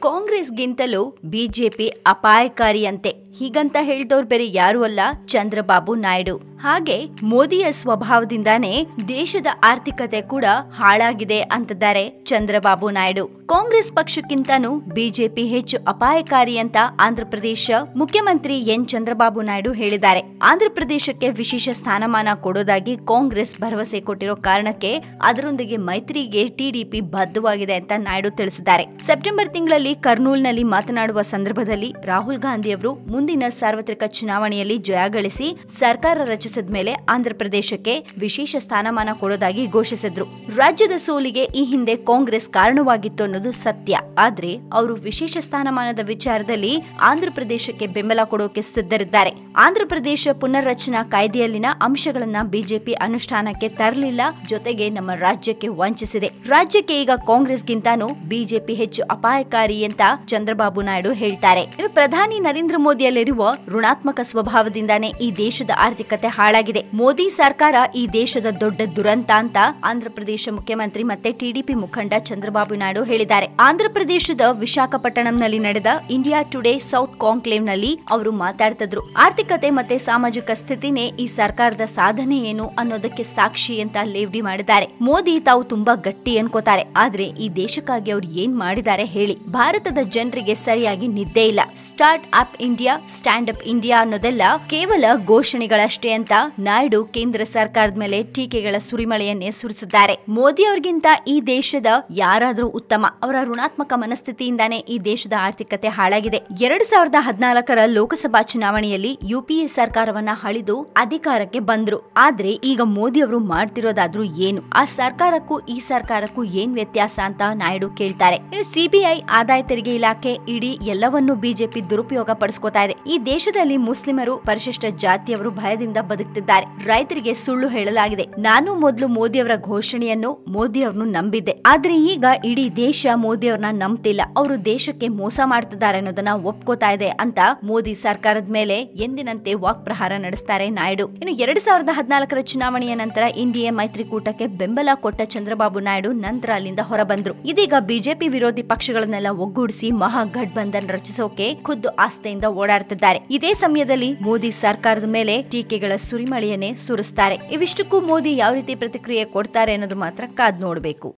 ಕಾಂಗ್ರೆಸ್ಗಿಂತಲೂ BJP ಅಪಾಯಕಾರಿಯಂತೆ ಹೀಗಂತ ಹೇಳ್ದವ್ರು ಬೇರೆ ಯಾರು ಅಲ್ಲ ಚಂದ್ರಬಾಬು ನಾಯ್ಡು ಹಾಗೆ ಮೋದಿಯ ಸ್ವಭಾವದಿಂದಾನೇ ದೇಶದ ಆರ್ಥಿಕತೆ ಕೂಡ ಹಾಳಾಗಿದೆ ಅಂತಿದ್ದಾರೆ ಚಂದ್ರಬಾಬು ನಾಯ್ಡು ಕಾಂಗ್ರೆಸ್ ಪಕ್ಷಕ್ಕಿಂತನೂ ಬಿಜೆಪಿ ಹೆಚ್ಚು ಅಪಾಯಕಾರಿ ಅಂತ ಆಂಧ್ರಪ್ರದೇಶ ಮುಖ್ಯಮಂತ್ರಿ ಎನ್ ಚಂದ್ರಬಾಬು ನಾಯ್ಡು ಹೇಳಿದ್ದಾರೆ ಆಂಧ್ರಪ್ರದೇಶಕ್ಕೆ ವಿಶೇಷ ಸ್ಥಾನಮಾನ ಕೊಡೋದಾಗಿ ಕಾಂಗ್ರೆಸ್ ಭರವಸೆ ಕೊಟ್ಟಿರೋ ಕಾರಣಕ್ಕೆ ಅದರೊಂದಿಗೆ ಮೈತ್ರಿಗೆ ಟಿಡಿಪಿ ಬದ್ಧವಾಗಿದೆ ಅಂತ ನಾಯ್ಡು ತಿಳಿಸಿದ್ದಾರೆ ಸೆಪ್ಟೆಂಬರ್ ತಿಂಗಳಲ್ಲಿ ಕರ್ನೂಲ್ನಲ್ಲಿ ಮಾತನಾಡುವ ಸಂದರ್ಭದಲ್ಲಿ ರಾಹುಲ್ ಗಾಂಧಿ ಅವರು ಮುಂದಿನ ಸಾರ್ವತ್ರಿಕ ಚುನಾವಣೆಯಲ್ಲಿ ಜಯ ಗಳಿಸಿ ಸರ್ಕಾರ ರಚಿಸಿದ ಮೇಲೆ ಆಂಧ್ರಪ್ರದೇಶಕ್ಕೆ ವಿಶೇಷ ಸ್ಥಾನಮಾನ ಕೊಡೋದಾಗಿ ಘೋಷಿಸಿದ್ರು ರಾಜ್ಯದ ಸೋಲಿಗೆ ಈ ಹಿಂದೆ ಕಾಂಗ್ರೆಸ್ ಕಾರಣವಾಗಿತ್ತು ಅನ್ನೋದು ಸತ್ಯ ಆದ್ರೆ ಅವರು ವಿಶೇಷ ಸ್ಥಾನಮಾನದ ವಿಚಾರದಲ್ಲಿ ಆಂಧ್ರಪ್ರದೇಶಕ್ಕೆ ಬೆಂಬಲ ಕೊಡೋಕೆ ಸಿದ್ಧರಿದ್ದಾರೆ ಆಂಧ್ರಪ್ರದೇಶ ಪುನರ್ರಚನಾ ಕಾಯ್ದೆಯಲ್ಲಿನ ಅಂಶಗಳನ್ನ ಬಿಜೆಪಿ ಅನುಷ್ಠಾನಕ್ಕೆ ತರಲಿಲ್ಲ ಜೊತೆಗೆ ನಮ್ಮ ರಾಜ್ಯಕ್ಕೆ ವಂಚಿಸಿದೆ ರಾಜ್ಯಕ್ಕೆ ಈಗ ಕಾಂಗ್ರೆಸ್ಗಿಂತಾನೂ ಬಿಜೆಪಿ ಹೆಚ್ಚು ಅಪಾಯಕಾರಿ ಅಂತ ಚಂದ್ರಬಾಬು ನಾಯ್ಡು ಹೇಳ್ತಾರೆ ಇನ್ನು ಪ್ರಧಾನಿ ನರೇಂದ್ರ ಮೋದಿಯಲ್ಲಿರುವ ಋಣಾತ್ಮಕ ಸ್ವಭಾವದಿಂದಾನೇ ಈ ದೇಶದ ಆರ್ಥಿಕತೆ ಹಾಳಾಗಿದೆ ಮೋದಿ ಸರ್ಕಾರ ಈ ದೇಶದ ದೊಡ್ಡ ದುರಂತ ಅಂತ ಆಂಧ್ರಪ್ರದೇಶ ಮುಖ್ಯಮಂತ್ರಿ ಮತ್ತೆ ಟಿಡಿಪಿ ಮುಖಂಡ ಚಂದ್ರಬಾಬು ನಾಯ್ಡು ಹೇಳಿದ್ದಾರೆ ಆಂಧ್ರಪ್ರದೇಶದ ವಿಶಾಖಪಟ್ಟಣಂನಲ್ಲಿ ನಡೆದ ಇಂಡಿಯಾ ಟುಡೇ ಸೌತ್ ಕಾಂಕ್ಲೇವ್ ನಲ್ಲಿ ಅವರು ಮಾತಾಡ್ತಿದ್ರು ಆರ್ಥಿಕತೆ ಮತ್ತೆ ಸಾಮಾಜಿಕ ಸ್ಥಿತಿನೇ ಈ ಸರ್ಕಾರದ ಸಾಧನೆ ಏನು ಅನ್ನೋದಕ್ಕೆ ಸಾಕ್ಷಿ ಅಂತ ಲೇವಡಿ ಮಾಡಿದ್ದಾರೆ ಮೋದಿ ತಾವು ತುಂಬಾ ಗಟ್ಟಿ ಅನ್ಕೋತಾರೆ ಆದ್ರೆ ಈ ದೇಶಕ್ಕಾಗಿ ಅವ್ರು ಏನ್ ಮಾಡಿದ್ದಾರೆ ಹೇಳಿ ಭಾರತದ ಜನರಿಗೆ ಸರಿಯಾಗಿ ನಿದ್ದೆ ಇಲ್ಲ start up India stand up India ಅನ್ನೋದೆಲ್ಲ ಕೇವಲ ಘೋಷಣೆಗಳಷ್ಟೇ ಅಂತ ನಾಯ್ಡು ಕೇಂದ್ರ ಸರ್ಕಾರದ ಮೇಲೆ ಟೀಕೆಗಳ ಸುರಿಮಳೆಯನ್ನೇ ಸುರಿಸಿದ್ದಾರೆ ಮೋದಿ ಅವ್ರಿಗಿಂತ ಈ ದೇಶದ ಯಾರಾದ್ರೂ ಉತ್ತಮ ಅವರ ಋಣಾತ್ಮಕ ಮನಸ್ಥಿತಿಯಿಂದಾನೇ ಈ ದೇಶದ ಆರ್ಥಿಕತೆ ಹಾಳಾಗಿದೆ ಎರಡ್ ಸಾವಿರದ ಹದಿನಾಲ್ಕರ ಲೋಕಸಭಾ ಚುನಾವಣೆಯಲ್ಲಿ ಯುಪಿಎ ಸರ್ಕಾರವನ್ನ ಹಳಿದು ಅಧಿಕಾರಕ್ಕೆ ಬಂದ್ರು ಆದ್ರೆ ಈಗ ಮೋದಿ ಅವರು ಮಾಡ್ತಿರೋದಾದ್ರೂ ಏನು ಆ ಸರ್ಕಾರಕ್ಕೂ ಈ ಸರ್ಕಾರಕ್ಕೂ ಏನ್ ವ್ಯತ್ಯಾಸ ಅಂತ ನಾಯ್ಡು ಕೇಳ್ತಾರೆ ಇನ್ನು ಸಿಬಿಐ ಆದಾಯ ತೆರಿಗೆ ಇಲಾಖೆ ಇಡೀ ಎಲ್ಲವನ್ನೂ ಬಿಜೆಪಿ ದುರುಪಯೋಗ ಪಡಿಸ್ಕೋತಾ ಇದೆ ಈ ದೇಶದಲ್ಲಿ ಮುಸ್ಲಿಮರು ಪರಿಶಿಷ್ಟ ಜಾತಿಯವರು ಭಯದಿಂದ ಬದುಕ್ತಿದ್ದಾರೆ ರೈತರಿಗೆ ಸುಳ್ಳು ಹೇಳಲಾಗಿದೆ ನಾನು ಮೊದಲು ಮೋದಿ ಅವರ ಘೋಷಣೆಯನ್ನು ಮೋದಿ ಅವ್ರನ್ನು ನಂಬಿದ್ದೆ ಆದ್ರೆ ಈಗ ಇಡೀ ದೇಶ ಮೋದಿ ಅವ್ರನ್ನ ನಂಬ್ತಿಲ್ಲ ಅವರು ದೇಶಕ್ಕೆ ಮೋಸ ಮಾಡ್ತಿದ್ದಾರೆ ಅನ್ನೋದನ್ನ ಒಪ್ಕೋತಾ ಇದೆ ಅಂತ ಮೋದಿ ಸರ್ಕಾರದ ಮೇಲೆ ಎಂದಿನಂತೆ ವಾಕ್ ಪ್ರಹಾರ ನಡೆಸ್ತಾರೆ ನಾಯ್ಡು ಇನ್ನು ಎರಡ್ ಸಾವಿರದ ಹದಿನಾಲ್ಕರ ಚುನಾವಣೆಯ ನಂತರ ಇಂಡಿಯಾ ಮೈತ್ರಿಕೂಟಕ್ಕೆ ಬೆಂಬಲ ಕೊಟ್ಟ ಚಂದ್ರಬಾಬು ನಾಯ್ಡು ನಂತರ ಅಲ್ಲಿಂದ ಹೊರಬಂದ್ರು ಇದೀಗ ಬಿಜೆಪಿ ವಿರೋಧಿ ಪಕ್ಷಗಳನ್ನೆಲ್ಲ ಒಗ್ಗೂಡಿಸಿ ಮಹಾಗಠಬಂಧನ್ ರಚಿಸೋಕೆ ಖುದ್ದು ಆಸ್ಥೆಯಿಂದ ಓಡಾಡ್ತಿದ್ದಾರೆ ಇದೇ ಸಮಯದಲ್ಲಿ ಮೋದಿ ಸರ್ಕಾರದ ಮೇಲೆ ಟೀಕೆಗಳ ಸುರಿಮಳೆಯನ್ನೇ ಸುರಿಸ್ತಾರೆ ಇವಿಷ್ಟಕ್ಕೂ ಮೋದಿ ಯಾವ ರೀತಿ ಪ್ರತಿಕ್ರಿಯೆ ಕೊಡ್ತಾರೆ ಅನ್ನೋದು ಮಾತ್ರ ಕಾದ್ ನೋಡಬೇಕು